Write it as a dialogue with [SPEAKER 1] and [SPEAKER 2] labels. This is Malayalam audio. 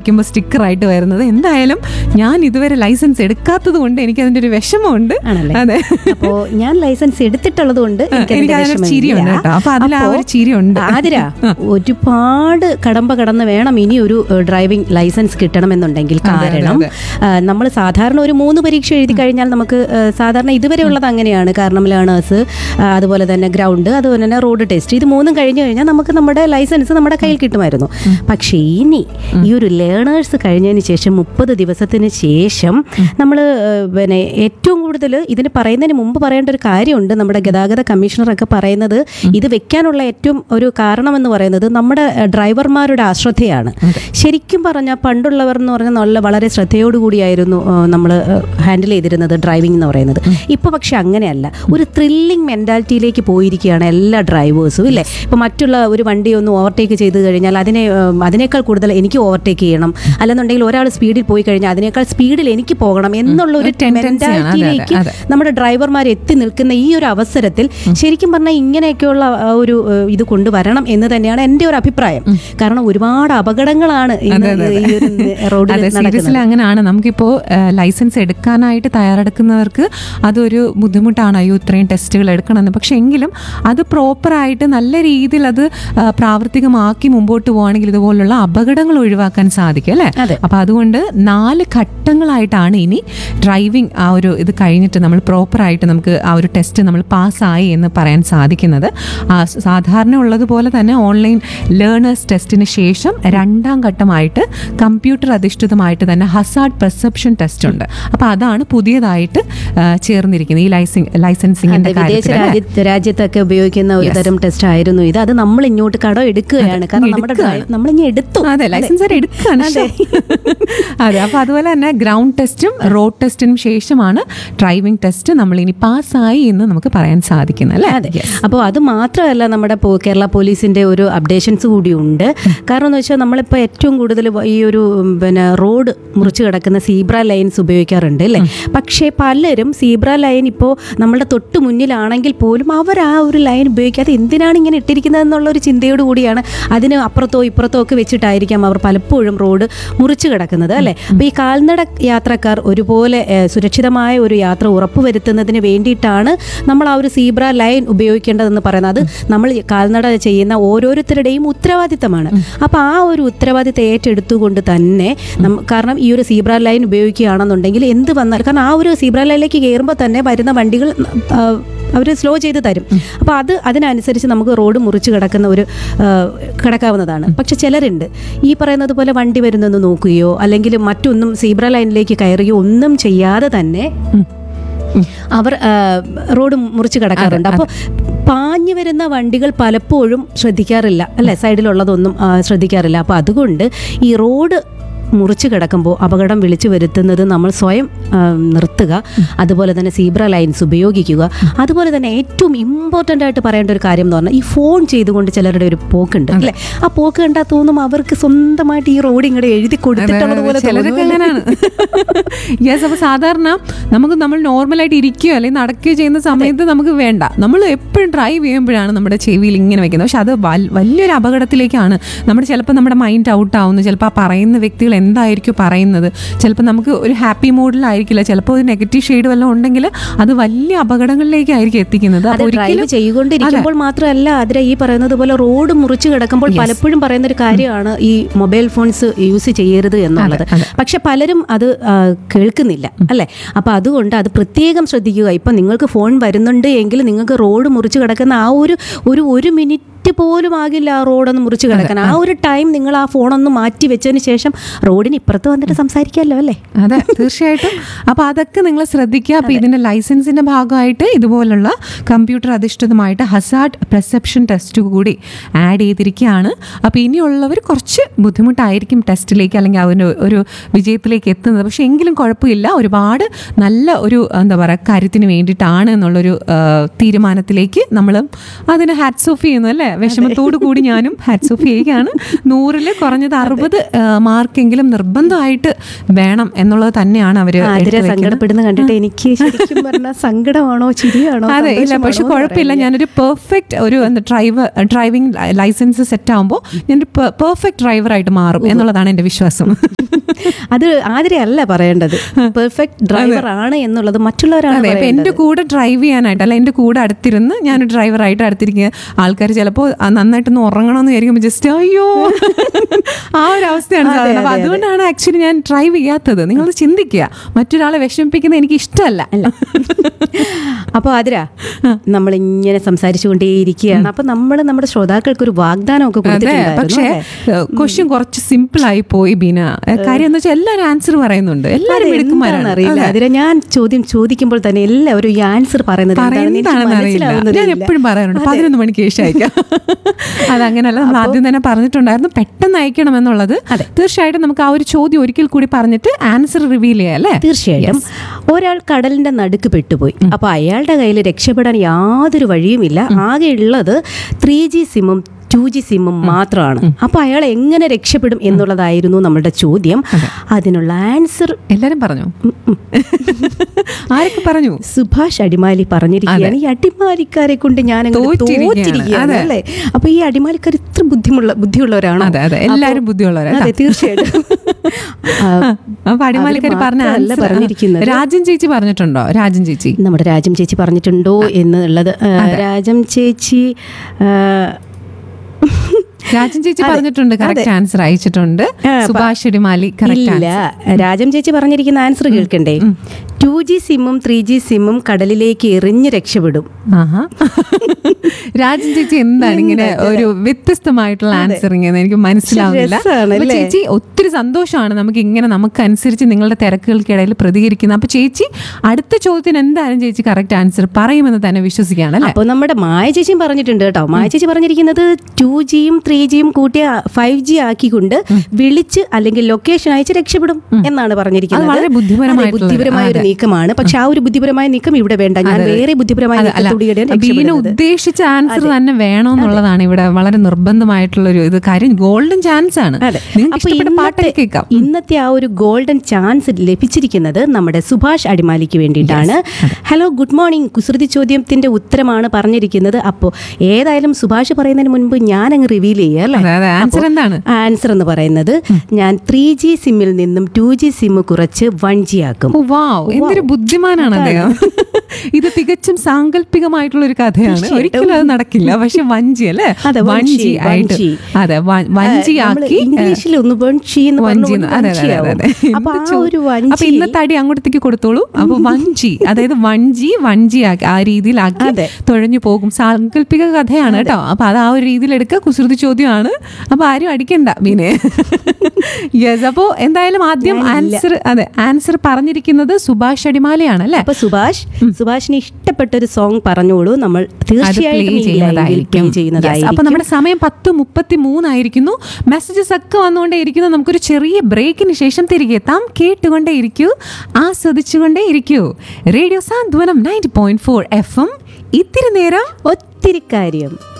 [SPEAKER 1] വെക്കുമ്പോൾ സ്റ്റിക്കറായിട്ട് വരുന്നത് എന്തായാലും ഞാൻ ഇതുവരെ ലൈസൻസ് എടുക്കാത്തത് കൊണ്ട് എനിക്ക് അതിന്റെ ഒരു വിഷമമുണ്ട്
[SPEAKER 2] ആണല്ലേ?
[SPEAKER 1] അതെ
[SPEAKER 2] അപ്പോ ഞാൻ ലൈസൻസ് എടുത്തിട്ടുള്ളത് കൊണ്ട്
[SPEAKER 1] എനിക്ക് അതിനൊരു ചിരിയുണ്ട് കേട്ടോ. അപ്പൊ അതിൽ ആ ഒരു ചിരിയുണ്ട്.
[SPEAKER 2] ആതിര ഒരുപാട് കടമ്പ കടന്ന് വേണം ഇനി ഒരു ഡ്രൈവിംഗ് ലൈസൻസ് കിട്ടണമെന്നുണ്ടെങ്കിൽ
[SPEAKER 1] അതെ, അതെ,
[SPEAKER 2] കാരണം നമ്മൾ സാധാരണ ഒരു മൂന്ന് പരീക്ഷ എഴുതി കഴിഞ്ഞാൽ നമുക്ക് ആ, സാധാരണ ഇതുവരെ ഉള്ളത് അങ്ങനെയാണ് കാരണം ലേണേഴ്സ് അതുപോലെ തന്നെ ഗ്രൗണ്ട് അതുപോലെ തന്നെ റോഡ് ടെസ്റ്റ് ഇത് മൂന്നും കഴിഞ്ഞു കഴിഞ്ഞാൽ നമുക്ക് നമ്മുടെ ലൈസൻസ് നമ്മുടെ കയ്യിൽ കിട്ടുമായിരുന്നു പക്ഷേ ഇനി ഈ ഒരു ലേണേഴ്സ് കഴിഞ്ഞതിന് ശേഷം മുപ്പത് ദിവസത്തിന് ശേഷം നമ്മൾ പിന്നെ ഏറ്റവും കൂടുതൽ ഇതിന് പറയുന്നതിന് മുമ്പ് പറയേണ്ട ഒരു കാര്യമുണ്ട് നമ്മുടെ ഗതാഗത കമ്മീഷണറൊക്കെ പറയുന്നത് ഇത് വെക്കാനുള്ള ഏറ്റവും ഒരു കാരണം എന്ന് പറയുന്നത് നമ്മുടെ ഏഹ്, ഡ്രൈവർമാരുടെ അശ്രദ്ധയാണ് ശരിക്കും പറഞ്ഞാൽ പണ്ടുള്ളവർ എന്ന് പറഞ്ഞാൽ നല്ല വളരെ ശ്രദ്ധയോടുകൂടിയായിരുന്നു നമ്മൾ ഹാൻഡിൽ ചെയ്തിരുന്നത് ഡ്രൈവിംഗ് എന്ന് പറയുന്നത് ഇപ്പോൾ പക്ഷെ അങ്ങനെയല്ല ഒരു ത്രില്ലിംഗ് മെൻറ്റാലിറ്റിയിലേക്ക് പോയിരിക്കുകയാണ് എല്ലാ ഡ്രൈവേഴ്സും ഇല്ലേ ഇപ്പോൾ മറ്റുള്ള ഒരു വണ്ടി ഒന്ന് ഓവർടേക്ക് ചെയ്ത് കഴിഞ്ഞാൽ അതിനെ ഏഹ്, അതിനേക്കാൾ കൂടുതൽ എനിക്ക് ഓവർടേക്ക് ചെയ്യണം അല്ലെന്നുണ്ടെങ്കിൽ ഒരാൾ സ്പീഡിൽ പോയി കഴിഞ്ഞാൽ അതിനേക്കാൾ സ്പീഡിൽ എനിക്ക് പോകണം എന്നുള്ള ഒരു
[SPEAKER 1] ഒരു tendency ആണ്. അതെ, അതെ,
[SPEAKER 2] മെൻറ്റാലിറ്റിയിലേക്ക്
[SPEAKER 1] അതെ.
[SPEAKER 2] നമ്മുടെ ഡ്രൈവർമാർ എത്തി നിൽക്കുന്ന ഈ ഒരു അവസരത്തിൽ ശരിക്കും പറഞ്ഞാൽ ഇങ്ങനെയൊക്കെയുള്ള ആ, ഒരു ഏഹ്, ഇത് കൊണ്ടുവരണം എന്ന് തന്നെയാണ് എൻ്റെ ഒരു അഭിപ്രായം കാരണം ഒരുപാട് അപകടങ്ങളാണ് ഇന്ന് ഈ ഒരു റോഡിൽ
[SPEAKER 1] അതെ സീരിയസ്ലി
[SPEAKER 2] നടക്കുന്നത്
[SPEAKER 1] അങ്ങനെയാണ് നമുക്കിപ്പോൾ ലൈസൻസ് എടുക്കാനായിട്ട് തയ്യാറെടുക്കുന്നവർക്ക് അതൊരു ബുദ്ധിമുട്ടാണ് അയ്യോ ഇത്രയും ടെസ്റ്റുകൾ എടുക്കണമെന്ന് പക്ഷെ എങ്കിലും അത് പ്രോപ്പറായിട്ട് നല്ല രീതിയിൽ അത് ആ, പ്രാവർത്തികമാക്കി മുമ്പോട്ട് പോവുകയാണെങ്കിൽ ഇതുപോലുള്ള അപകടങ്ങൾ ഒഴിവാക്കാൻ സാധിക്കും അല്ലേ
[SPEAKER 2] അതെ.
[SPEAKER 1] അപ്പോൾ അതുകൊണ്ട് നാല് ഘട്ടങ്ങളായിട്ടാണ് ഇനി ഡ്രൈവിംഗ് ആ ഒരു ഇത് കഴിഞ്ഞിട്ട് നമ്മൾ പ്രോപ്പറായിട്ട് നമുക്ക് ആ ഒരു ടെസ്റ്റ് നമ്മൾ പാസ്സായി എന്ന് പറയാൻ സാധിക്കുന്നത് ആ, സാധാരണ ഉള്ളതുപോലെ തന്നെ ഓൺലൈൻ ലേണേഴ്സ് ടെസ്റ്റിന് ശേഷം രണ്ടാം ഘട്ടമായിട്ട് കമ്പ്യൂട്ടർ അധിഷ്ഠിതമായിട്ട് തന്നെ ഹസാർഡ് പെർസെപ്ഷൻ ടെസ്റ്റ് ഉണ്ട് അപ്പോൾ അതാണ് പുതിയതായിട്ട് ആ, ചേർന്നിരിക്കുന്നത് ഈ ലൈസിംഗ് ലൈസൻസിങ്ങിന്റെ
[SPEAKER 2] അതെ, വിദേശ
[SPEAKER 1] കാര്യത്തിൽ അല്ലേ?
[SPEAKER 2] രാജ്യ രാജ്യത്തൊക്കെ ഉപയോഗിക്കുന്ന ഒരു തരം ടെസ്റ്റ് ആയിരുന്നു ഇത് അത് നമ്മൾ ഇങ്ങോട്ട് കടം എടുക്കുകയാണ് കാരണം നമ്മുടെ
[SPEAKER 1] എടുക്കുകയാണ്.
[SPEAKER 2] ഡ്രൈവ്- നമ്മളിങ്ങ് എടുത്തു
[SPEAKER 1] അതെ ലൈസൻസ് വരെ എടുക്കുകയാണ്
[SPEAKER 2] അതെ.
[SPEAKER 1] അതെ അപ്പൊ അതുപോലെ തന്നെ ഗ്രൗണ്ട് ടെസ്റ്റും റോഡ് ടെസ്റ്റിനും ശേഷമാണ് ഡ്രൈവിംഗ് ടെസ്റ്റ് നമ്മൾ ഇനി പാസ്സായി എന്ന് നമുക്ക് പറയാൻ സാധിക്കുന്നത് അല്ലേ
[SPEAKER 2] അതെ അപ്പോൾ അത് മാത്രമല്ല നമ്മുടെ പോ- കേരള പോലീസിന്റെ ഒരു അപ്ഡേഷൻസ് കൂടി ഉണ്ട് കാരണം എന്ന് വെച്ചാൽ നമ്മളിപ്പോൾ ഏറ്റവും കൂടുതൽ ഈ ഒരു ഉം, പിന്നെ റോഡ് മുറിച്ച് കിടക്കുന്ന സീബ്ര ലൈൻസ് ഉപയോഗിക്കാറുണ്ട് അല്ലേ പക്ഷേ പലരും സീബ്ര ലൈൻ ഇപ്പോൾ നമ്മളുടെ തൊട്ട് മുന്നിലാണെങ്കിൽ പോലും അവർ ആ ഒരു ലൈൻ ഉപയോഗിക്കാതെ എന്തിനാണ് ഇങ്ങനെ ഇട്ടിരിക്കുന്നത് എന്നുള്ള ഒരു ചിന്തയോട് കൂടിയാണ് അതിന് അപ്പുറത്തോ ഇപ്പുറത്തോ ഒക്കെ വെച്ചിട്ടായിരിക്കാം അവർ പലപ്പോഴും റോഡ് മുറിച്ച് കിടക്കുന്നത് അല്ലേ അപ്പോൾ ഈ കാൽനട യാത്രക്കാർ ഒരുപോലെ ഏഹ്, സുരക്ഷിതമായ ഒരു യാത്ര ഉറപ്പുവരുത്തുന്നതിന് വേണ്ടിയിട്ടാണ് നമ്മൾ ആ ഒരു സീബ്ര ലൈൻ ഉപയോഗിക്കേണ്ടതെന്ന് പറയുന്നത് അത് നമ്മൾ ഈ കാൽനട ചെയ്യുന്ന ഓരോരുത്തരുടെയും ഉത്തരവാദിത്തമാണ് അപ്പോൾ ആ ഒരു ഉത്തരവാദിത്തം ഏറ്റെടുത്തുകൊണ്ട് തന്നെ നം- കാരണം ഈ ഒരു സീബ്ര ലൈൻ ഉപയോഗിക്കുകയാണെന്നുണ്ടെങ്കിൽ എന്ത് വന്നാൽ കാരണം ആ ഒരു സീബ്ര ലൈനിലേക്ക് കയറുമ്പോൾ തന്നെ വരുന്ന വണ്ടികൾ അവർ സ്ലോ ചെയ്ത് തരും അപ്പോൾ അത് അതിനനുസരിച്ച് നമുക്ക് റോഡ് മുറിച്ച് കിടക്കുന്ന ഒരു ആ, കിടക്കാവുന്നതാണ് പക്ഷെ ചിലരുണ്ട് ഈ പറയുന്നത് പോലെ വണ്ടി വരുന്നെന്ന് നോക്കുകയോ അല്ലെങ്കിൽ മറ്റൊന്നും സീബ്ര ലൈനിലേക്ക് കയറുകയോ ഒന്നും ചെയ്യാതെ തന്നെ അവർ ആ, റോഡ് മുറിച്ച് കിടക്കാറുണ്ട് അപ്പോൾ പാഞ്ഞു വരുന്ന വണ്ടികൾ പലപ്പോഴും ശ്രദ്ധിക്കാറില്ല അല്ലെ സൈഡിലുള്ളതൊന്നും ആ, ശ്രദ്ധിക്കാറില്ല അപ്പോൾ അതുകൊണ്ട് ഈ റോഡ് മുറിച്ച് കിടക്കുമ്പോൾ അപകടം വിളിച്ചു വരുത്തുന്നത് നമ്മൾ സ്വയം ആ, നിർത്തുക അതുപോലെ തന്നെ സീബ്ര ലൈൻസ് ഉപയോഗിക്കുക അതുപോലെ തന്നെ ഏറ്റവും ഇമ്പോർട്ടൻ്റ് ആയിട്ട് പറയേണ്ട ഒരു കാര്യം എന്ന് പറഞ്ഞാൽ ഈ ഫോൺ ചെയ്തുകൊണ്ട് ചിലരുടെ ഒരു പോക്കുണ്ട് അല്ലേ ആ പോക്ക് കണ്ടാൽ തോന്നും അവർക്ക് സ്വന്തമായിട്ട് ഈ റോഡ് ഇങ്ങോട്ട് എഴുതി കൊടുത്തിട്ടുള്ളത് പോലെ
[SPEAKER 1] ചിലരൊക്കെ
[SPEAKER 2] തോന്നും അല്ലേ?
[SPEAKER 1] അങ്ങനെയാണ് യെസ് അപ്പൊ സാധാരണ നമുക്ക് നമ്മൾ നോർമലായിട്ട് ഇരിക്കുകയോ അല്ലെങ്കിൽ നടക്കുകയോ ചെയ്യുന്ന സമയത്ത് നമുക്ക് വേണ്ട നമ്മൾ എപ്പോഴും ഡ്രൈവ് ചെയ്യുമ്പോഴാണ് നമ്മുടെ ചെവിയിൽ ഇങ്ങനെ വെക്കുന്നത് പക്ഷെ അത് വൽ- വലിയൊരു അപകടത്തിലേക്കാണ് നമ്മുടെ ചിലപ്പോൾ നമ്മുടെ മൈൻഡ് ഔട്ട് ആവുന്നു ചിലപ്പോൾ ആ പറയുന്ന വ്യക്തികൾ എന്തായിരിക്കും പറയുന്നത് ചിലപ്പോൾ നമുക്ക് ഒരു ഹാപ്പി മൂഡിലായിരിക്കില്ല ചിലപ്പോൾ ഒരു നെഗറ്റീവ് ഷെയ്ഡ് വല്ലതും ഉണ്ടെങ്കിൽ അത് വലിയ അപകടങ്ങളിലേക്കായിരിക്കും എത്തിക്കുന്നത്
[SPEAKER 2] അത്
[SPEAKER 1] അപ്പോൾ
[SPEAKER 2] ഡ്രൈവ്
[SPEAKER 1] ഒരിക്കലും
[SPEAKER 2] ചെയ്തുകൊണ്ടിരിക്കുമ്പോൾ മാത്രമല്ല അതിലെ ഈ പറയുന്നത് പോലെ റോഡ് മുറിച്ച് കിടക്കുമ്പോൾ പലപ്പോഴും പറയുന്ന ഒരു കാര്യമാണ് ഈ മൊബൈൽ ഫോൺസ് യൂസ് ചെയ്യരുത് എന്നുള്ളത് പക്ഷെ പലരും അത് ആ, കേൾക്കുന്നില്ല അല്ലേ അപ്പൊ അതുകൊണ്ട് അത് പ്രത്യേകം ശ്രദ്ധിക്കുക ഇപ്പൊ നിങ്ങൾക്ക് ഫോൺ വരുന്നുണ്ട് എങ്കിൽ നിങ്ങൾക്ക് റോഡ് മുറിച്ച് കിടക്കുന്ന ആ ഒരു ഒരു ഒരു മിനിറ്റ് പോലും ആകില്ല ആ റോഡൊന്ന് മുറിച്ച് കിടക്കാൻ ആ ഒരു ടൈം നിങ്ങൾ ആ ഫോണൊന്ന് മാറ്റി വെച്ചതിന് ശേഷം റോഡിന് ഇപ്പുറത്ത് വന്നിട്ട് സംസാരിക്കാമല്ലോ അല്ലേ
[SPEAKER 1] അതെ തീർച്ചയായിട്ടും അപ്പൊ അതൊക്കെ നിങ്ങൾ ശ്രദ്ധിക്കുക അപ്പൊ ഇതിന്റെ ലൈസൻസിന്റെ ഭാഗമായിട്ട് ഇതുപോലുള്ള കമ്പ്യൂട്ടർ അധിഷ്ഠിതമായിട്ട് ഹസാർഡ് പെർസെപ്ഷൻ ടെസ്റ്റ് കൂടി ആഡ് ചെയ്തിരിക്കുകയാണ് അപ്പൊ ഇനിയുള്ളവർ കുറച്ച് ബുദ്ധിമുട്ടായിരിക്കും ടെസ്റ്റിലേക്ക് അല്ലെങ്കിൽ അതിന് ഒരു വിജയത്തിലേക്ക് എത്തുന്നത് പക്ഷെ എങ്കിലും കുഴപ്പമില്ല ഒരുപാട് നല്ല ഒരു എന്താ പറയുക കാര്യത്തിന് വേണ്ടിയിട്ടാണ് എന്നുള്ളൊരു ആ, തീരുമാനത്തിലേക്ക് നമ്മൾ അതിന് ഹാറ്റ്സ് ഓഫ് ചെയ്യുന്നു അല്ലേ വിഷമത്തോടു കൂടി ഞാനും ഹാറ്റ്സ് ഓഫ് ചെയ്യുകയാണ് നൂറിൽ കുറഞ്ഞത് അറുപത് മാർക്കെങ്കിലും നിർബന്ധമായിട്ട് വേണം എന്നുള്ളത് തന്നെയാണ് അവര്
[SPEAKER 2] ആതിര
[SPEAKER 1] എടുത്ത് വെക്കുന്നത്.
[SPEAKER 2] സങ്കടപ്പെടുന്ന കണ്ടിട്ട് എനിക്ക് ശരിക്കും പറഞ്ഞാൽ സങ്കടമാണോ ചിരിയാണോ
[SPEAKER 1] അതെ ഇല്ല
[SPEAKER 2] സന്തോഷമാണോ
[SPEAKER 1] പക്ഷെ
[SPEAKER 2] എന്ന്
[SPEAKER 1] കുഴപ്പമില്ല
[SPEAKER 2] അറിയില്ല.
[SPEAKER 1] ഞാനൊരു പെർഫെക്റ്റ് ഒരു എന്താ ഡ്രൈവർ ഡ്രൈവിംഗ് ലൈസൻസ് സെറ്റ് ആകുമ്പോൾ ഞാനൊരു പെർഫെക്റ്റ് ഡ്രൈവറായിട്ട് മാറും എന്നുള്ളതാണ് എൻ്റെ വിശ്വാസം
[SPEAKER 2] അത് ആതിരയല്ല പറയേണ്ടത് പെർഫെക്റ്റ് ഡ്രൈവർ ആണ് എന്നുള്ളത് മറ്റുള്ളവരാണ്
[SPEAKER 1] അതെ അപ്പൊ
[SPEAKER 2] പറയേണ്ടത്.
[SPEAKER 1] എൻ്റെ കൂടെ ഡ്രൈവ് ചെയ്യാനായിട്ട് അല്ല എൻ്റെ കൂടെ അടുത്തിരുന്ന് ഞാൻ ഡ്രൈവറായിട്ട് അടുത്തിരിക്കുക ആൾക്കാർ ചിലപ്പോൾ നന്നായിട്ടൊന്ന് ഉറങ്ങണമെന്ന് വിചാരിക്കുമ്പോൾ ജസ്റ്റ് അയ്യോ ആ ഒരു അവസ്ഥയാണ്
[SPEAKER 2] അതെ,
[SPEAKER 1] സാധാരണ അപ്പൊ
[SPEAKER 2] അതെ, അതെ.
[SPEAKER 1] അതുകൊണ്ടാണ് ആക്ച്വലി ഞാൻ ഡ്രൈവ് ചെയ്യാത്തത് നിങ്ങൾ ചിന്തിക്കുക മറ്റൊരാളെ വിഷമിപ്പിക്കുന്നത് എനിക്ക് ഇഷ്ടമല്ല
[SPEAKER 2] അപ്പോൾ ആതിര നമ്മൾ ഇങ്ങനെ സംസാരിച്ചുകൊണ്ടേയിരിക്കുകയാണ് അപ്പൊ നമ്മൾ നമ്മുടെ ശ്രോതാക്കൾക്ക് ഒരു വാഗ്ദാനമൊക്കെ
[SPEAKER 1] അതെ
[SPEAKER 2] കൊടുത്തിട്ടുണ്ടായിരുന്നു
[SPEAKER 1] പക്ഷേ
[SPEAKER 2] അല്ലേ?
[SPEAKER 1] ക്വസ്റ്റ്യൻ കുറച്ച് സിമ്പിൾ ആയി പോയി ബീന ഏഹ്, കാര്യം എന്ന് വെച്ചാൽ എല്ലാവരും ആൻസർ പറയുന്നുണ്ട് എല്ലാവരും
[SPEAKER 2] അതെന്താണെന്ന് അറിയില്ല
[SPEAKER 1] മിടുക്കുമാരാണ്
[SPEAKER 2] ആതിര ഞാൻ ചോദ്യം ചോദിക്കുമ്പോൾ തന്നെ എല്ലാവരും ഈ ആൻസർ പറയുന്നത് എന്താണെന്ന് എനിക്ക്
[SPEAKER 1] പറയുന്നതാണെന്ന് അറിയില്ല ഞാൻ
[SPEAKER 2] മനസ്സിലാവുന്നതില്ല.
[SPEAKER 1] എപ്പോഴും പറയാറുണ്ട്
[SPEAKER 2] അതെ.
[SPEAKER 1] പതിനൊന്ന് മണിക്ക് ശേഷം അയക്കാം അതങ്ങനല്ല നമ്മൾ ആദ്യം തന്നെ പറഞ്ഞിട്ടുണ്ടായിരുന്നു പെട്ടെന്ന് അയക്കണം എന്നുള്ളത് തീർച്ചയായിട്ടും നമുക്ക് ആ ഒരു ചോദ്യം ഒരിക്കൽ കൂടി പറഞ്ഞിട്ട് ആൻസർ റിവീൽ ചെയ്യാം അല്ലേ
[SPEAKER 2] തീർച്ചയായിട്ടും ഒരാൾ കടലിന്റെ നടുക്ക് പെട്ടുപോയി അപ്പൊ അയാളുടെ കയ്യിൽ രക്ഷപ്പെടാൻ യാതൊരു വഴിയുമില്ല ആകെ ഉള്ളത് ത്രീ ജി സിമ്മും ടു ജി സിമ്മും മാത്രമാണ് അപ്പൊ അയാൾ എങ്ങനെ രക്ഷപ്പെടും എന്നുള്ളതായിരുന്നു നമ്മളുടെ ചോദ്യം അതിനുള്ള ആൻസർ
[SPEAKER 1] എല്ലാരും പറഞ്ഞു ആരൊക്കെ പറഞ്ഞു
[SPEAKER 2] സുഭാഷ് അടിമാലി പറഞ്ഞിരിക്കുകയാണ് ഈ അടിമാലിക്കാരെ കൊണ്ട് ഞാൻ അങ്ങ്
[SPEAKER 1] തോറ്റിരിക്കുകയാണ്.
[SPEAKER 2] തോറ്റിരിക്കുകയാണ്
[SPEAKER 1] അതെ.
[SPEAKER 2] അല്ലേ അപ്പൊ ഈ അടിമാലിക്കാർ ഇത്ര ബുദ്ധിമുള്ള ബുദ്ധിയുള്ളവരാണോ
[SPEAKER 1] അതെ അതെ എല്ലാരും ബുദ്ധിയുള്ളവരാ
[SPEAKER 2] അതെ തീർച്ചയായിട്ടും ആ,
[SPEAKER 1] അപ്പൊ അടിമാലിക്കാർ
[SPEAKER 2] അവര്
[SPEAKER 1] പറഞ്ഞ
[SPEAKER 2] മാത്രമല്ല
[SPEAKER 1] answer-
[SPEAKER 2] പറഞ്ഞിരിക്കുന്നത്.
[SPEAKER 1] രാജൻ ചേച്ചി പറഞ്ഞിട്ടുണ്ടോ രാജൻ ചേച്ചി
[SPEAKER 2] നമ്മുടെ രാജം ചേച്ചി പറഞ്ഞിട്ടുണ്ടോ എന്നുള്ളത് ആ, രാജം ചേച്ചി ആ,
[SPEAKER 1] രാജൻ ചേച്ചി പറഞ്ഞിട്ടുണ്ട് കറക്റ്റ് ആൻസർ അയച്ചിട്ടുണ്ട്
[SPEAKER 2] ആ, പ-
[SPEAKER 1] സുഭാഷ് ഇടിമാലി കറക്റ്റ്
[SPEAKER 2] ഇല്ല രാജം ചേച്ചി പറഞ്ഞിരിക്കുന്ന ആൻസർ കേൾക്കണ്ടേ ടു ജി സിമ്മും ത്രീ ജി സിമ്മും കടലിലേക്ക് എറിഞ്ഞ് രക്ഷപ്പെടും
[SPEAKER 1] ആഹാ. രാജൻ ചേച്ചി എന്താണ് ഇങ്ങനെ ഒരു വ്യത്യസ്തമായിട്ടുള്ള ആൻസറിങ് എന്ന് എനിക്ക് മനസ്സിലാവുന്നില്ല
[SPEAKER 2] രസാണ്
[SPEAKER 1] അപ്പൊ
[SPEAKER 2] അല്ലേ?
[SPEAKER 1] ചേച്ചി ഒത്തിരി സന്തോഷമാണ് നമുക്ക് ഇങ്ങനെ നമുക്കനുസരിച്ച് നിങ്ങളുടെ തിരക്കുകൾക്കിടയിൽ പ്രതികരിക്കുന്നത് അപ്പൊ ചേച്ചി അടുത്ത ചോദ്യത്തിന് എന്തായാലും ചേച്ചി കറക്റ്റ് ആൻസർ പറയുമെന്ന് തന്നെ വിശ്വസിക്കുകയാണ് അല്ലേ
[SPEAKER 2] അപ്പൊ നമ്മുടെ മായ ചേച്ചിയും പറഞ്ഞിട്ടുണ്ട് കേട്ടോ മായ ചേച്ചി പറഞ്ഞിരിക്കുന്നത് ടു ജിയും ത്രീ ജിയും കൂട്ടിയ ഫൈവ് ജി ആക്കിക്കൊണ്ട് വിളിച്ച് അല്ലെങ്കിൽ ലൊക്കേഷൻ അയച്ച് രക്ഷപ്പെടും എന്നാണ് പറഞ്ഞിരിക്കുന്നത്
[SPEAKER 1] അത് വളരെ ബുദ്ധിപരമായിട്ടുള്ള-
[SPEAKER 2] അതെ, ബുദ്ധിപരമായ ഒരു
[SPEAKER 1] അതെ.
[SPEAKER 2] നീക്കമാണ് പക്ഷെ ആ ഒരു ബുദ്ധിപരമായ നീക്കം ഇവിടെ വേണ്ട ഞാൻ വേറെ ബുദ്ധിപരമായ
[SPEAKER 1] അതെ, അല്ല,
[SPEAKER 2] നീക്കത്തോടെയാണ്
[SPEAKER 1] ബീന
[SPEAKER 2] രക്ഷപ്പെടുന്നത്
[SPEAKER 1] ഉദ്ദേശിച്ച ആൻസർ തന്നെ വേണമെന്നുള്ളതാണ് ഇവിടെ വളരെ നിർബന്ധമായിട്ടുള്ള ഒരു ഇത് കാര്യം ഗോൾഡൻ ചാൻസ് ആണ്
[SPEAKER 2] അതെ
[SPEAKER 1] നിങ്ങൾക്ക്
[SPEAKER 2] അപ്പൊ
[SPEAKER 1] ഇഷ്ടപ്പെട്ട പാട്ടൊക്കെ
[SPEAKER 2] ഇന്നത്തെ
[SPEAKER 1] കേൾക്കാം
[SPEAKER 2] ഇന്നത്തെ ആ ഒരു ഗോൾഡൻ ചാൻസ് ലഭിച്ചിരിക്കുന്നത് നമ്മുടെ സുഭാഷ് അടിമാലിക്ക് വേണ്ടിയിട്ടാണ് ഹലോ ഗുഡ് മോർണിംഗ് കുസൃതി ചോദ്യത്തിന്റെ ഉത്തരമാണ് പറഞ്ഞിരിക്കുന്നത് അപ്പോൾ ഏതായാലും സുഭാഷ് പറയുന്നതിന് മുൻപ് ഞാൻ അങ്ങ് റിവീൽ ചെയ്യാം അല്ലേ
[SPEAKER 1] അതെ അതെ ആൻസർ എന്താണ്
[SPEAKER 2] ആൻസർ എന്ന് പറയുന്നത് ഞാൻ ത്രീ ജി സിമ്മിൽ നിന്നും ടു ജി സിം കുറച്ച് വൺ ജി ആക്കും
[SPEAKER 1] ഓ, വാവ് എന്തൊരു ബുദ്ധിമാനാണ് അദ്ദേഹം ഇത് തികച്ചും സാങ്കല്പികമായിട്ടുള്ള ഒരു കഥയാണ് ഒരിക്കലും അത് നടക്കില്ല പക്ഷെ വഞ്ചി അല്ലേ
[SPEAKER 2] അതെ, വഞ്ചി,
[SPEAKER 1] വഞ്ചി ആയിട്ട്
[SPEAKER 2] വഞ്ചി.
[SPEAKER 1] അതെ വ- വഞ്ചി
[SPEAKER 2] നമ്മള്
[SPEAKER 1] ആക്കി
[SPEAKER 2] ഇംഗ്ലീഷിൽ ഒന്ന് വഞ്ചി എന്ന്
[SPEAKER 1] വഞ്ചി
[SPEAKER 2] പറഞ്ഞുകൊണ്ട്
[SPEAKER 1] എന്ന്. അതെ, അതെ, അതെ,
[SPEAKER 2] വഞ്ചിയാവും.
[SPEAKER 1] അതെ.
[SPEAKER 2] അപ്പൊ
[SPEAKER 1] എന്ത്
[SPEAKER 2] ആ
[SPEAKER 1] ചോ-
[SPEAKER 2] ഒരു
[SPEAKER 1] അപ്പൊ
[SPEAKER 2] വഞ്ചി
[SPEAKER 1] ഇന്നത്തെ അടി അങ്ങോട്ടത്തേക്ക് കൊടുത്തോളൂ അപ്പൊ വഞ്ചി അതായത് വഞ്ചി വഞ്ചി ആക്കി ആ രീതിയിലാക്കി
[SPEAKER 2] അതെ.
[SPEAKER 1] തുഴഞ്ഞു പോകും സാങ്കല്പിക കഥയാണ് കേട്ടോ അപ്പൊ അത് ആ ഒരു രീതിയിൽ എടുക്കുക കുസൃതി ചോദ്യമാണ് അപ്പൊ ആരും അടിക്കണ്ട മീനെ യെസ് അപ്പോ എന്തായാലും ആദ്യം ആൻസർ അതെ ആൻസർ പറഞ്ഞിരിക്കുന്നത് സുഭാഷ് അടിമാലയാണ് അല്ലേ
[SPEAKER 2] അപ്പൊ സുഭാഷ് സുഭാഷിന് ഇഷ്ടപ്പെട്ട ഒരു സോങ് പറഞ്ഞോളൂ നമ്മൾ
[SPEAKER 1] അത്
[SPEAKER 2] തീർച്ചയായിട്ടും
[SPEAKER 1] play
[SPEAKER 2] ഈ live ൽ
[SPEAKER 1] ചെയ്യുന്നതായിരിക്കും
[SPEAKER 2] play
[SPEAKER 1] Yes.
[SPEAKER 2] ചെയ്യുന്നതായിരിക്കും
[SPEAKER 1] അപ്പൊ നമ്മുടെ സമയം പത്ത് മുപ്പത്തി മൂന്നായിരിക്കുന്നു മെസ്സേജസ് ഒക്കെ വന്നുകൊണ്ടേ ഇരിക്കുന്നു നമുക്കൊരു ചെറിയ ബ്രേക്കിന് ശേഷം തിരികെ എത്താം കേട്ടുകൊണ്ടേ ഇരിക്കൂ ആസ്വദിച്ചുകൊണ്ടേ ഇരിക്കൂ radio Santhwanam ninety point four F M ഇത്തിരി നേരം
[SPEAKER 2] ഒത്തിരി കാര്യം